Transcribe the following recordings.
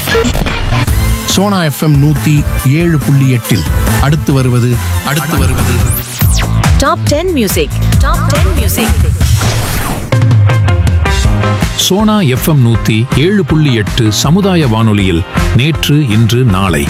Sona FM நூத்தி ஏழு புள்ளி எட்டில் அடுத்து வருவது அடுத்து வருவது top ten music top ten music Sona FM நூத்தி ஏழு புள்ளி எட்டு சமுதாய வானொலியில் நேற்று இன்று நாளை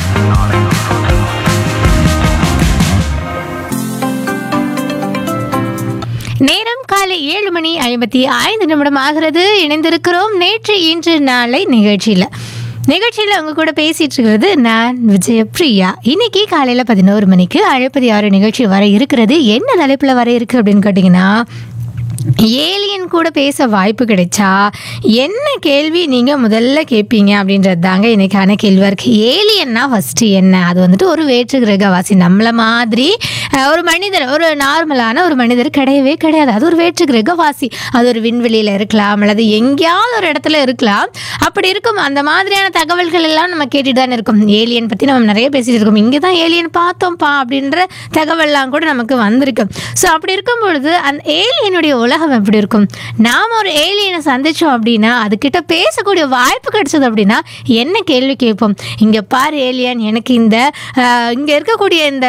நேரம் காலை ஏழு மணி ஐம்பத்தி ஐந்து நிமிடம் ஆகிறது இணைந்திருக்கிறோம் நேற்று இன்று நாளை நிகழ்ச்சியில் நிகழ்ச்சியில் அவங்க கூட பேசிட்டு இருக்கிறது நான் விஜயபிரியா இன்னைக்கு காலையில் பதினோரு மணிக்கு அழைப்பது யாரு நிகழ்ச்சி வர இருக்கிறது என்ன தலைப்பில் வர இருக்கு அப்படின்னு கேட்டிங்கன்னா ஏலியன் கூட பேச வாய்ப்பு கிடைச்சா என்ன கேள்வி நீங்கள் முதல்ல கேட்பீங்க அப்படின்றது தாங்க இன்னைக்கான கேள்வியாக இருக்குது ஏலியன்னா ஃபஸ்ட்டு என்ன அது வந்துட்டு ஒரு வேற்று கிரகவாசி நம்மளை மாதிரி அஹ், ஒரு மனிதர் ஒரு நார்மலான ஒரு மனிதர் கிடையவே கிடையாது அது ஒரு வேற்று கிரகவாசி அது ஒரு விண்வெளியில் இருக்கலாம் அல்லது எங்கேயாவது ஒரு இடத்துல இருக்கலாம் அப்படி இருக்கும் அந்த மாதிரியான தகவல்கள் எல்லாம் நம்ம கேட்டுட்டு தானே இருக்கோம் ஏலியன் பற்றி நம்ம நிறைய பேசிட்டு இருக்கோம் இங்கே தான் ஏலியன் பார்த்தோம்ப்பா அப்படின்ற தகவல்லாம் கூட நமக்கு வந்திருக்கு ஸோ அப்படி இருக்கும் பொழுது அந்த ஏலியனுடைய உலகம் எப்படி இருக்கும் நாம் ஒரு ஏலியனை சந்திச்சோம் அப்படின்னா அதுக்கிட்ட பேசக்கூடிய வாய்ப்பு கிடைச்சது அப்படின்னா என்ன கேள்வி கேட்போம் இங்கே பாரு ஏலியன் எனக்கு இந்த இங்கே இருக்கக்கூடிய இந்த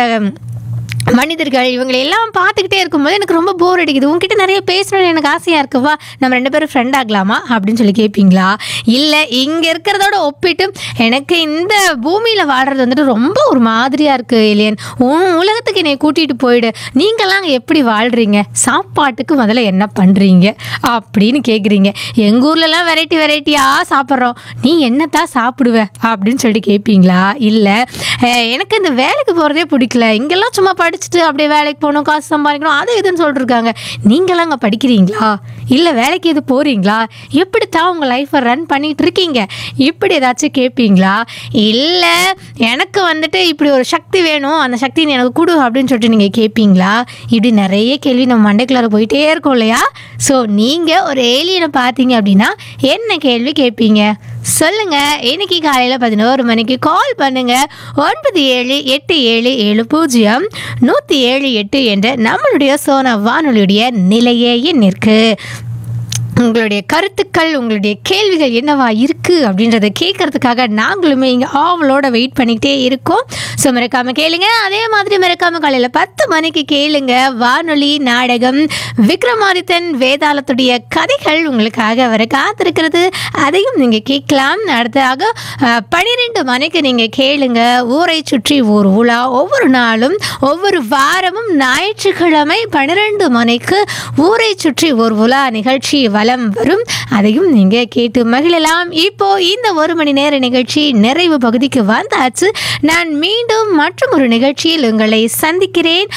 மனிதர்கள் இவங்களை எல்லாம் பார்த்துக்கிட்டே இருக்கும்போது எனக்கு ரொம்ப போர் அடிக்குது உங்ககிட்ட நிறைய பேசணும்னு எனக்கு ஆசையாக இருக்குவா நம்ம ரெண்டு பேரும் ஃப்ரெண்ட் ஆகலாமா அப்படின்னு சொல்லி கேட்பீங்களா இல்லை இங்கே இருக்கிறதோட ஒப்பிட்டு எனக்கு இந்த பூமியில் வாழ்கிறது வந்துட்டு ரொம்ப ஒரு மாதிரியாக இருக்குது ஏலியன் உன் உலகத்துக்கு என்னை கூட்டிகிட்டு போயிடு நீங்களாம் அங்கே எப்படி வாழ்கிறீங்க சாப்பாட்டுக்கு முதல்ல என்ன பண்ணுறீங்க அப்படின்னு கேட்குறீங்க எங்கள் ஊர்லலாம் வெரைட்டி வெரைட்டியாக சாப்பிட்றோம் நீ என்னத்தான் சாப்பிடுவ அப்படின்னு சொல்லிட்டு கேட்பீங்களா இல்லை எனக்கு இந்த வேலைக்கு போகிறதே பிடிக்கல இங்கெல்லாம் சும்மா படிச்சுட்டு அப்படியே வேலைக்கு போகணும் காசு சம்பாதிக்கணும் அது இதுன்னு சொல்லிட்டு இருக்காங்க நீங்களாம் அங்கே படிக்கிறீங்களா இல்லை வேலைக்கு எது போகிறீங்களா எப்படி தான் உங்கள் லைஃப்பை ரன் பண்ணிட்டு இருக்கீங்க இப்படி ஏதாச்சும் கேட்பீங்களா இல்லை எனக்கு வந்துட்டு இப்படி ஒரு சக்தி வேணும் அந்த சக்தி நீ எனக்கு கொடு அப்படின்னு சொல்லிட்டு நீங்கள் கேட்பீங்களா இப்படி நிறைய கேள்வி நம்ம மண்டைக்குள்ளார போயிட்டே இருக்கோம் இல்லையா ஸோ நீங்கள் ஒரு ஏலியனை பார்த்தீங்க அப்படின்னா என்ன கேள்வி கேட்பீங்க சொல்லுங்க இன்னைக்கு காலையில் பதினோரு மணிக்கு கால் பண்ணுங்க ஒன்பது ஏழு எட்டு ஏழு ஏழு பூஜ்ஜியம் நூற்றி ஏழு எட்டு என்ற நம்மளுடைய சோனா வானொலியுடைய நிலையே எண்ணிற்கு உங்களுடைய கருத்துக்கள் உங்களுடைய கேள்விகள் என்னவா இருக்கு அப்படின்றத கேட்கறதுக்காக நாங்களுமே இங்கே ஆவலோட வெயிட் பண்ணிக்கிட்டே இருக்கோம் ஸோ மறக்காம கேளுங்க அதே மாதிரி மறக்காம காலையில் பத்து மணிக்கு கேளுங்க வானொலி நாடகம் விக்ரமாதித்தன் வேதாளத்துடைய கதைகள் உங்களுக்காக வர காத்திருக்கிறது அதையும் நீங்கள் கேட்கலாம் அடுத்ததாக அஹ், பன்னிரெண்டு மணிக்கு நீங்கள் கேளுங்க ஊரை சுற்றி ஊர் உலா ஒவ்வொரு நாளும் ஒவ்வொரு வாரமும் ஞாயிற்றுக்கிழமை பன்னிரெண்டு மணிக்கு ஊரை சுற்றி ஒரு உலா நிகழ்ச்சி வலம் வரும் அதையும் நீங்க கேட்டு மகிழலாம் இப்போ இந்த ஒரு மணி நேர நிகழ்ச்சி நிறைவு பகுதிக்கு வந்தாச்சு நான் மீண்டும் மற்றும் ஒரு நிகழ்ச்சியில் உங்களை சந்திக்கிறேன்